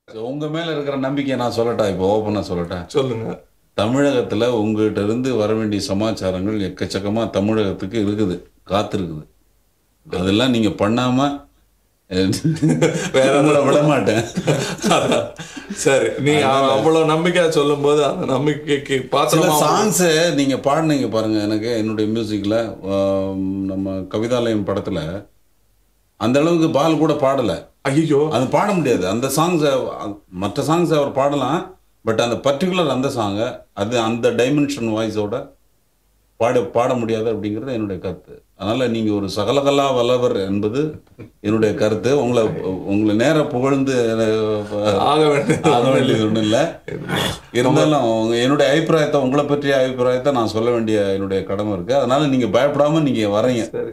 உங்க மேல இருக்கிற நம்பிக்கையை நான் சொல்லட்டா இப்போ ஓப்பனா சொல்லட்டா சொல்லுங்க தமிழகத்துல உங்ககிட்ட இருந்து வர வேண்டிய சமாச்சாரங்கள் எக்கச்சக்கமா தமிழகத்துக்கு இருக்குது காத்திருக்குது அதெல்லாம் நீங்க பண்ணாம வேற உங்களை விட மாட்டேன் அதான். சரி நீ அவ்வளவு நம்பிக்கையா சொல்லும் போது அந்த நம்பிக்கைக்கு சில பாத்திரமா சாங்ஸை நீங்க பாடுனீங்க பாருங்க எனக்கு என்னுடைய மியூசிக்ல நம்ம கவிதாலயம் படத்துல அந்த அளவுக்கு பால் கூட பாடல ஐயோ அது பாட முடியாது அந்த சாங்ஸை மற்ற சாங்ஸ் அவர் பாடலாம் பட் அந்த பர்டிகுலர் அந்த சாங்கை அது அந்த டைமென்ஷன் வாய்ஸோட பாட பாட முடியாது அப்படிங்கிறது என்னுடைய கருத்து அதனால நீங்க ஒரு சகலகலா வல்லவர் என்பது என்னுடைய கருத்து உங்களை உங்களை நேர புகழ்ந்து அஹ், ஆக வேண்டியது ஆக வேண்டியது ஒன்றும் இல்லை இருந்தாலும் உங்க- என்னுடைய அபிப்பிராயத்தை உங்களை பற்றிய அபிப்பிராயத்தை நான் சொல்ல வேண்டிய என்னுடைய கடமை இருக்கு அதனால நீங்க பயப்படாம நீங்க வரீங்க சரி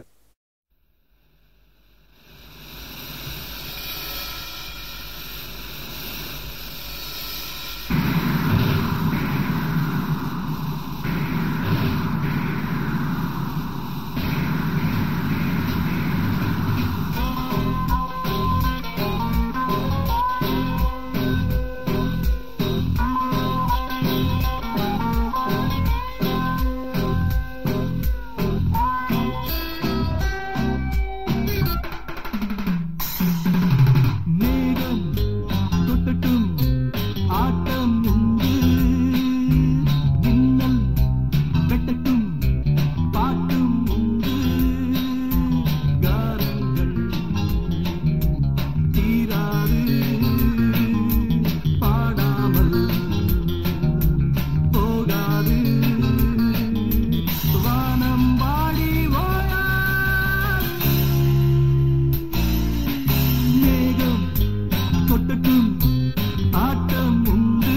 மேகம் கொட்டட்டும் ஆட்டம் உண்டு மின்னல் வெட்டட்டும் பாட்டும் உண்டு காரங்கள் தீராது பாடாமல் போகாது வானம் வாடி ஓயாது மேகம் கொட்டட்டும் ஆட்டம் உண்டு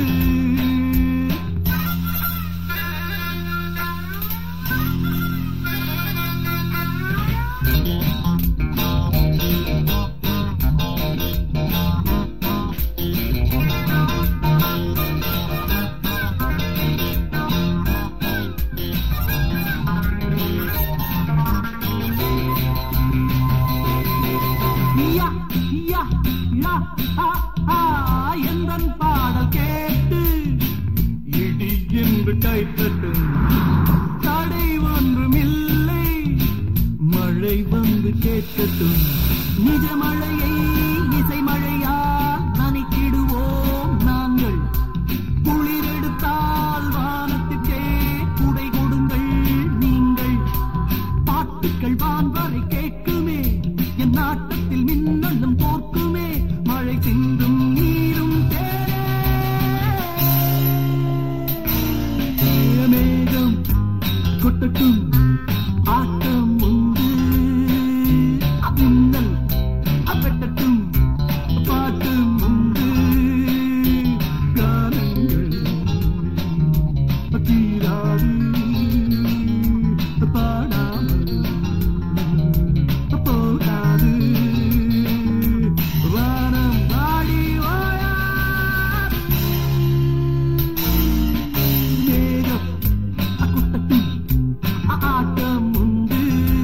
யா, யா, யா, ஆ, ஆ, எந்தன் பாடல் கேட்டு இடி என்று கைத்தட்டும் தடை ஒன்றுமில்லை மழை வந்து கேட்கட்டும் நிஜ மழையை இசை மழையால் நனைக்கிடுவோம் நாங்கள் குளிர் எடுத்தால் வானத்திற்கே குடை கொடுங்கள் நீங்கள் பாட்டுக்கள் வான் வரை கேட்குமே என் நாட்டத்தில் மின்னலும் போர்க்குமே மழை சிந்தும் நீரும் தேரே மேகம் கொட்டட்டும் ஆட்டம் உண்டு மின்னல் அப்பட்டட்டும் பாட்டும் உண்டு கானங்கள் தீராது பாடாமல் போகாது வானம் வாடி ஓயாது மேகம் அக்குட்டட்டும் ஆட்டம் உண்டு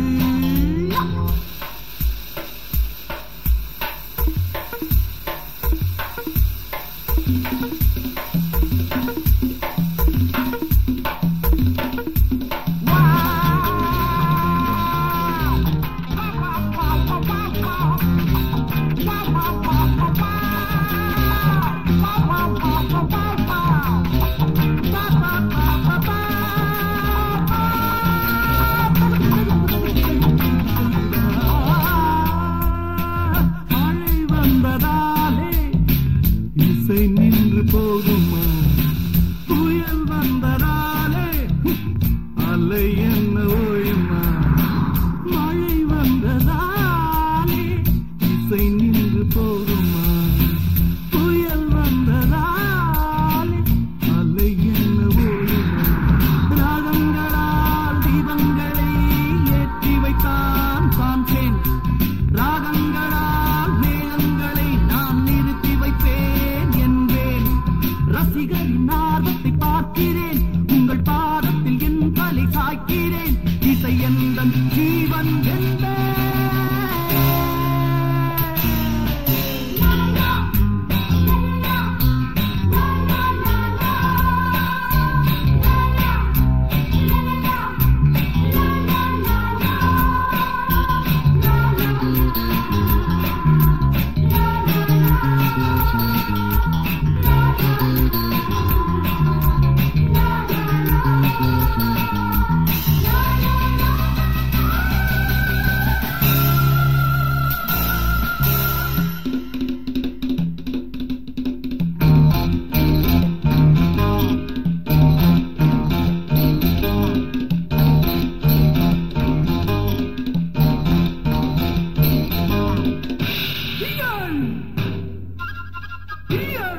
மழை வந்ததாலே இசை நின்று போகுமா புயல் வந்ததாலே அலை என்ன ஓயுமா மழை வந்ததாலே இசை நின்று போகுமா புயல் வந்ததாலே அலை என்ன ஓயுமா ராகங்களால் தீபங்களை ஏற்றி வைத்தான் காண்பேன் ராகங்களால் மேகங்களை நான் நிறுத்தி வைப்பேன் என்பேன் ரச ஐயா